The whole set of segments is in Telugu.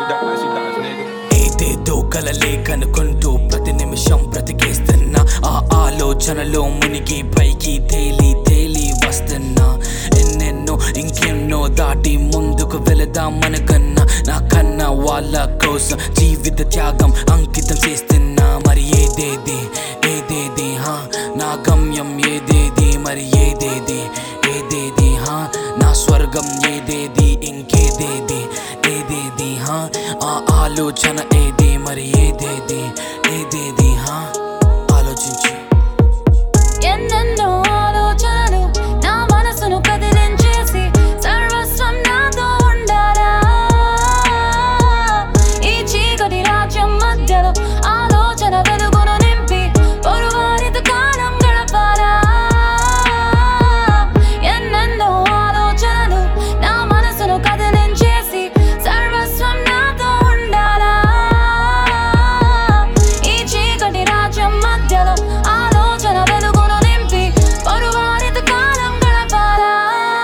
we don't actually dance, nigga. ఏదేదో కలలే కనుకుంటూ ప్రతి నిమిషం బ్రతికేస్తున్నా ఆ ఆలోచనలో మునిగి పైకి తేలి తేలి వస్తున్నా ఎన్నెన్నో ఇంకెన్నో దాటి ముందుకు వెళదామనుకన్నా నా కన్నా వాళ్ళ కోసం జీవిత త్యాగం అంకితం చేస్తున్నా మరి ఏదేది ఏదేది హా నా గమ్యం ఏదేది మరి ఏదేది ఏదేది హా నా స్వర్గం ఏదేది ఇంకేదేది ఏదేది హా ఆ ఆలోచన ఏది మరి ఏదేది ఏదేది హా ఆలోచించు ఎన్నెన్నో ఆలోచనలు నా మనసును కదిలించేసి సర్వస్వం నాతో ఉండాలా ఈ చీకటి రాజ్యం మధ్యలో ఆలోచన వెలుగును నింపి పొరువారితో కాలం గడపాలా ఎన్నెన్నో ఆలోచనలు నా మనసును కదిలించేసి సర్వస్వం నాతో ఉండాలా ఈ చీకటి రాజ్యం మధ్యలో ఆలోచన వెలుగును నింపి పొరువారితో కాలం గడపాలా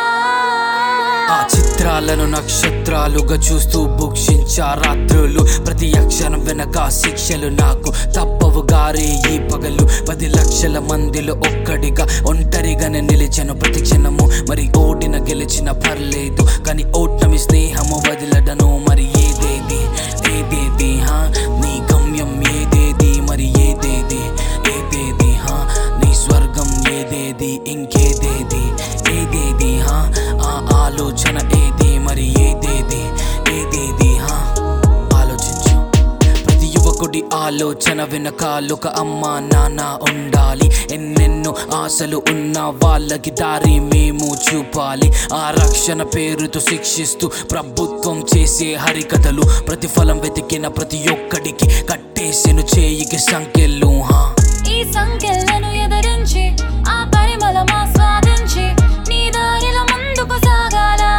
ఆ చిత్రాలను నక్షత్రాలుగా చూస్తూ భుక్షించా రాత్రులు ప్రతి అక్షరం వెనక శిక్షలు నాకు తప్పవు గారే ఈ పగలు పది లక్షల మందిలో ఒక్కడిగా ఒంటరిగానే నిలిచను ప్రతి క్షణము మరి ఓడిన గెలిచిన పర్లేదు కానీ ఓటమి స్నేహము వదిలడను మరి ఏదేది ఏదేది హా నీ గమ్యం ఏదేది మరి ఏదేది ఏదేది హా నీ స్వర్గం ఏదేది ఇంకేదేది ఏదేది హా ఆ ఆలోచన ఏది మరి ఏదేది ఏదేది హా ఆలోచించు ప్రతి యువకుడి ఆలోచన వెనకాలొక అమ్మ నాన్న ఉండాలి ఎన్నెన్నో ఆశలు ఉన్న వాళ్ళకి దారి మేము చూపాలి ఆ రక్షణ పేరుతో శిక్షిస్తూ ప్రభుత్వం చేసే హరికథలు ప్రతిఫలం వెతికిన ప్రతి ఒక్కడికి కట్టేసెను చేయికి సంఖ్యలు హా ఈ సంఖ్యలను ఎదిరించి ఆ పరిమళం ఆస్వాదించి నీ దారిలో ముందుకు సాగాలా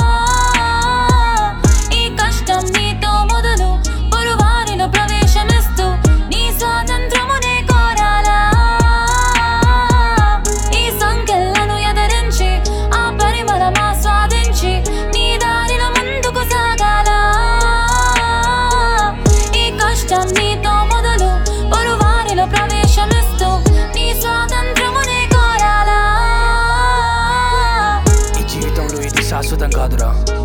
ఈ కష్టం నీతో మొదలు పొరువారిలో ప్రవేశమిస్తూ నీ స్వాతంత్రమునే కోరాలా ఈ సంఖ్యలను ఎదిరించి ఆ పరిమళం ఆస్వాదించి నీ దారిలో ముందుకు సాగాలా ఈ కష్టం నీతో మొదలు పొరువారిలో ప్రవేశమిస్తూ నీ స్వాతంత్రమునే కోరాలా ఈ జీవితంలో ఇది శాశ్వతం కాదురా